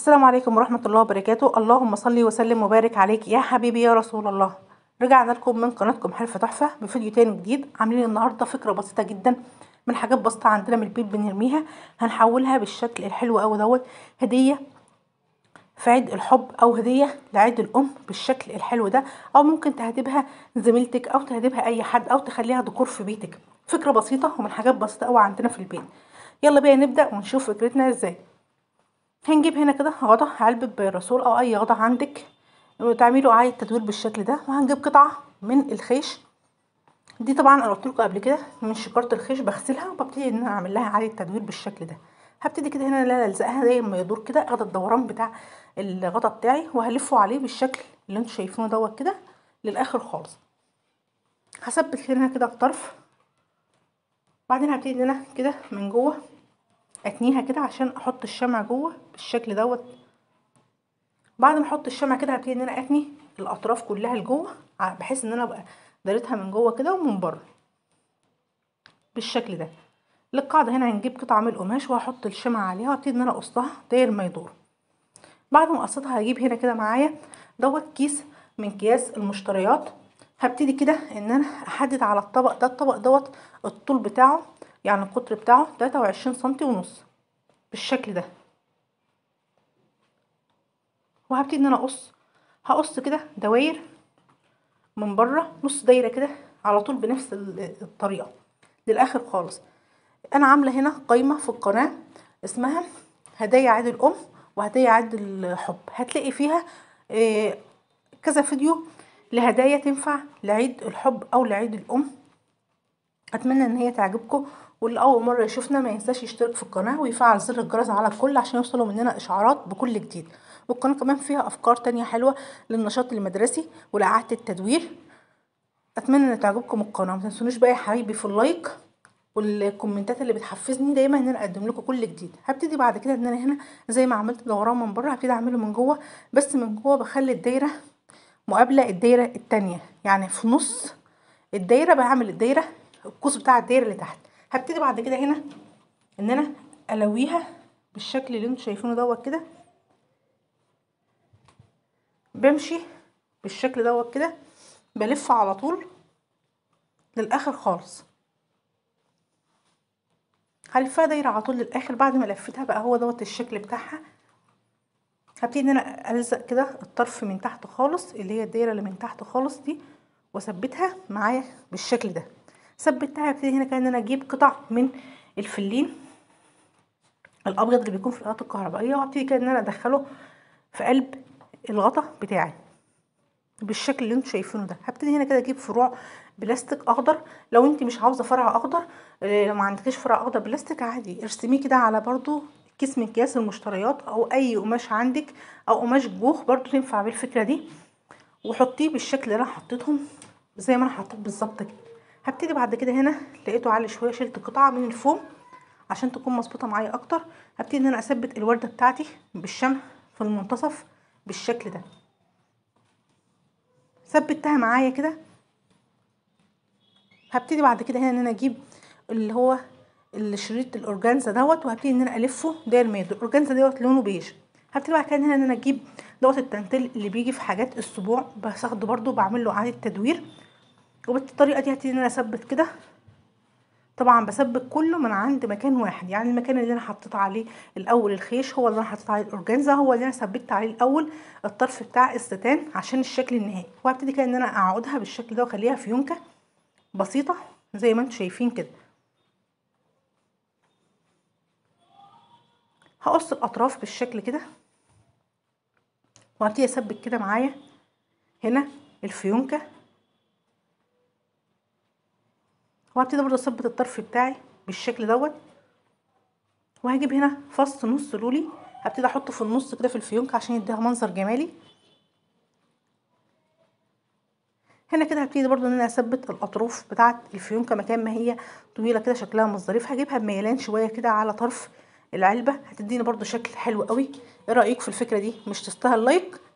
السلام عليكم ورحمة الله وبركاته اللهم صل وسلم وبارك عليك يا حبيبي يا رسول الله رجعنا لكم من قناتكم حرفة تحفة بفيديو تاني جديد عاملين النهاردة فكرة بسيطة جدا من حاجات بسيطة عندنا من البيت بنرميها هنحولها بالشكل الحلو أوي دوت هدية في عيد الحب أو هدية لعيد الأم بالشكل الحلو ده أو ممكن تهدبها زميلتك أو تهدبها أي حد أو تخليها ديكور في بيتك فكرة بسيطة ومن حاجات بسيطة أوي عندنا في البيت يلا بينا نبدأ ونشوف فكرتنا ازاي هنجيب هنا كده غطا علبة بيرسول او اي غطا عندك وتعملوا اعادة تدوير بالشكل ده وهنجيب قطعة من الخيش دي طبعا انا قلت لكم قبل كده من شكارة الخيش بغسلها وببتدي ان انا اعمل لها اعادة تدوير بالشكل ده هبتدي كده هنا لا الزقها زي ما يدور كده اخد الدوران بتاع الغطا بتاعي وهلفه عليه بالشكل اللي انتوا شايفينه دوت كده للاخر خالص هثبت هنا كده الطرف بعدين هبتدي ان انا كده من جوه اتنيها كده عشان احط الشمع جوه بالشكل دوت بعد ما احط الشمع كده هبتدي ان انا اتني الاطراف كلها لجوه بحيث ان انا ابقى داريتها من جوه كده ومن بره بالشكل ده للقاعده هنا هنجيب قطعه من القماش وهحط الشمع عليها وابتدي ان انا اقصها داير ما يدور بعد ما قصيتها هجيب هنا كده معايا دوت كيس من اكياس المشتريات هبتدي كده ان انا احدد على الطبق ده الطبق دوت الطول بتاعه يعني القطر بتاعه تلاتة وعشرين سنتي ونص بالشكل ده وهبتدي ان انا اقص هقص كده دواير من بره نص دايره كده على طول بنفس الطريقه للاخر خالص انا عامله هنا قايمه في القناه اسمها هدايا عيد الام وهدايا عيد الحب هتلاقي فيها كذا فيديو لهدايا تنفع لعيد الحب او لعيد الام اتمنى ان هي تعجبكم واللي اول مره يشوفنا ما ينساش يشترك في القناه ويفعل زر الجرس على الكل عشان يوصلوا مننا اشعارات بكل جديد والقناه كمان فيها افكار تانية حلوه للنشاط المدرسي ولاعاده التدوير اتمنى ان تعجبكم القناه ما تنسونيش بقى يا حبايبي في اللايك والكومنتات اللي بتحفزني دايما ان انا اقدم لكم كل جديد هبتدي بعد كده ان انا هنا زي ما عملت دوران من بره هبتدي اعمله من جوه بس من جوه بخلي الدايره مقابله الدايره التانية يعني في نص الدايره بعمل الدايره القوس بتاع الدايره اللي تحت هبتدي بعد كده هنا ان انا الويها بالشكل اللي انتوا شايفينه دوت كده بمشي بالشكل دوت كده بلف على طول للاخر خالص هلفها دايره على طول للاخر بعد ما لفتها بقى هو دوت الشكل بتاعها هبتدي ان انا الزق كده الطرف من تحت خالص اللي هي الدايره اللي من تحت خالص دي واثبتها معايا بالشكل ده ثبتها هبتدي هنا كده ان انا اجيب قطع من الفلين الابيض اللي بيكون في الاطارات الكهربائيه وهبتدي كده ان انا ادخله في قلب الغطا بتاعي بالشكل اللي انتوا شايفينه ده هبتدي هنا كده اجيب فروع بلاستيك اخضر لو انت مش عاوزه فرع اخضر لو ما عندكش فرع اخضر بلاستيك عادي ارسميه كده على برضو كيس من اكياس المشتريات او اي قماش عندك او قماش جوخ برضو تنفع بالفكره دي وحطيه بالشكل اللي انا حطيتهم زي ما انا حطيت بالظبط كده هبتدي بعد كده هنا لقيته عالي شويه شلت قطعه من الفوم عشان تكون مظبوطه معايا اكتر هبتدي ان انا اثبت الورده بتاعتي بالشمع في المنتصف بالشكل ده ثبتها معايا كده هبتدي بعد كده هنا ان انا اجيب اللي هو الشريط الاورجانزا دوت وهبتدي ان انا الفه داير ما يدور الاورجانزا دوت لونه بيج هبتدي بعد كده هنا ان انا اجيب دوت التنتيل اللي بيجي في حاجات السبوع باخده برده بعمل له اعاده تدوير وبالطريقه دي هبتدي ان انا اثبت كده طبعا بثبت كله من عند مكان واحد يعني المكان اللي انا حطيت عليه الاول الخيش هو اللي انا حطيت عليه الاورجانزا هو اللي انا ثبت عليه الاول الطرف بتاع الستان عشان الشكل النهائي وهبتدي كده ان انا اقعدها بالشكل ده واخليها فيونكه بسيطه زي ما انتم شايفين كده هقص الاطراف بالشكل كده وهبتدي اثبت كده معايا هنا الفيونكه وهبتدي برضه اثبت الطرف بتاعي بالشكل دوت وهجيب هنا فص نص لولي هبتدي احطه في النص كده في الفيونكه عشان يديها منظر جمالي هنا كده هبتدي برضه ان انا اثبت الاطراف بتاعه الفيونكه مكان ما هي طويله كده شكلها مش ظريف هجيبها بميلان شويه كده على طرف العلبه هتديني برضه شكل حلو قوي ايه رايك في الفكره دي مش تستاهل لايك